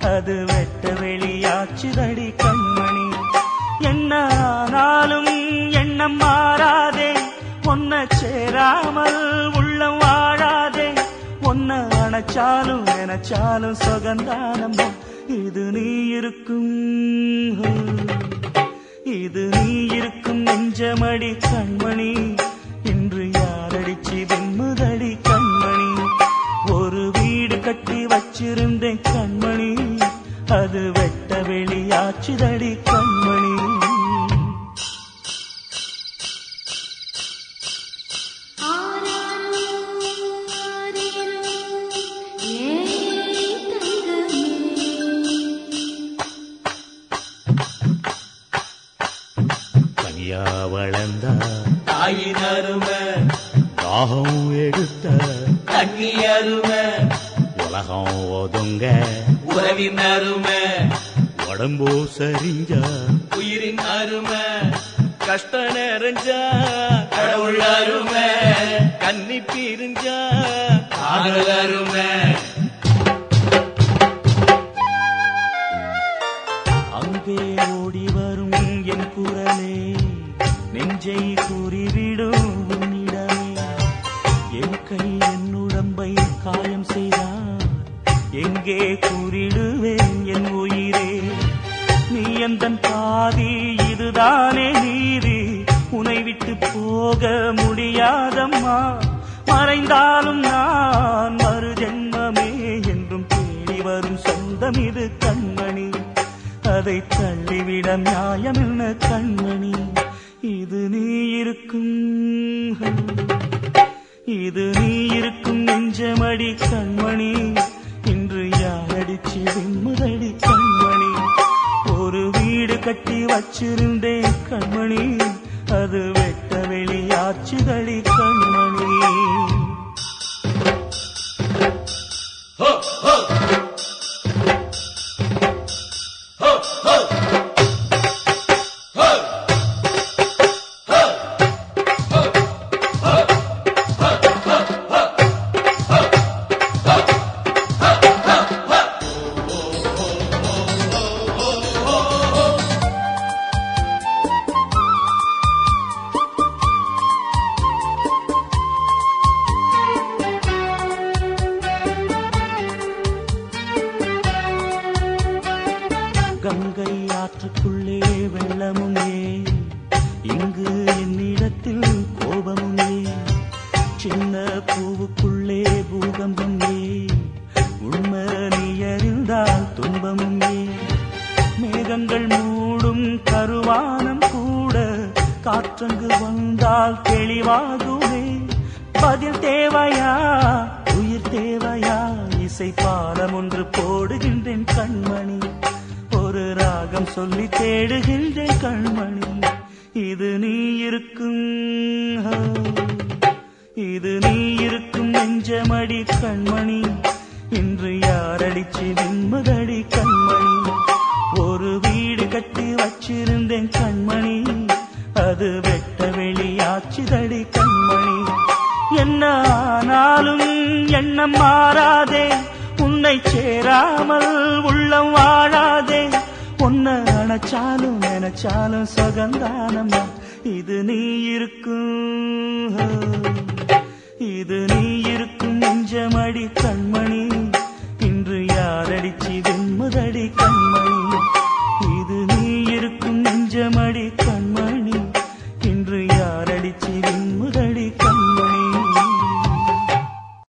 அது வெட்ட வெளியாச்சுதடி கண்மணி என்ன ஆனாலும் எண்ணம் மாறாதே ஒன்ன சேராமல் உள்ளம் வாழாதே ஒன்ன அணைச்சாலும் நினைச்சாலும் சுகந்தானம்மா இது நீ இருக்கும் இது நீ இருக்கும் நெஞ்சமடி கண்மணி இன்று யாரடிச்சு வெண்முதடி கண்மணி ஒரு வீடு கட்டி வச்சிருந்தேன் கண்மணி அது வெட்ட வெளியாச்சுதடி கண்மணி ஆராரோ ஆரேரோ ஏய் தங்கமே தனியா வளர்ந்தா தாயின் அருமை தாகம் எடுத்த தண்ணி அருமை உலகம் ஒதுங்க உறவின் அருமை உடம்போ சரிஞ்சா உயிரின் அருமை கஷ்ட நிறைஞ்சா கடவுள் அருமை கன்னி பிரிஞ்சா காதல் அருமை அங்கே ஓடி வரும் என் குரலே நெஞ்சை கூறிவிடும் உன்னிடமே என் கை என் உடம்பை காயம் செய்தார் எங்கே கூறிடுவேன் என் உயிரே நீ எந்தன் பாதி இதுதானே நீதி உனை விட்டு போக முடியாதம்மா மறைந்தாலும் நான் மறு ஜென்மமே என்றும் தேடி வரும் சொந்தம் இது கண்மணி அதை தள்ளிவிட நியாயம் என்ன கண்மணி இது நீ இருக்கும் இது நீ இருக்கும் நெஞ்சமடி கண்மணி இன்று யாரடிச்சு வெண்முதடி கண்மணி ஒரு வீடு கட்டி வச்சிருந்தேன் கண்மணி அது வெட்ட வெளியாச்சுதடி கண்மணி கங்கை ஆற்றுக்குள்ளே வெள்ளமும் ஏன் இங்கு என்னிடத்தில் கோபமும் ஏன் சின்ன பூவுக்குள்ளே பூகம்பம் ஏன் உண்மை நீ அறிந்தால் துன்பமும் ஏன் மேகங்கள் மூடும் கருவானம் கூட காற்றங்கு வந்தால் தெளிவாகுமே பதில் தேவையா உயிர் தேவையா இசை பாடம் ஒன்று போடுகின்றேன் கண்மணி ஒரு ராகம் சொல்லி தேடுகின்றேன் கண்மணி இது நீ இருக்கும் ஆ, இது நீ இருக்கும் நெஞ்சமடி கண்மணி இன்று யாரடிச்சு நிம்மதடி கண்மணி ஒரு வீடு கட்டி வச்சிருந்தேன் கண்மணி அது வெட்ட வெளியாச்சுதடி கண்மணி என்ன ஆனாலும் எண்ணம் மாறாதே உன்னை சேராமல் உள்ளம் வாழாதே உன்னை அணைச்சாலும் நினைச்சாலும் சுகந்தானம்மா இது நீ இருக்கும் இது நீ இருக்கும் நெஞ்சமடி கண்மணி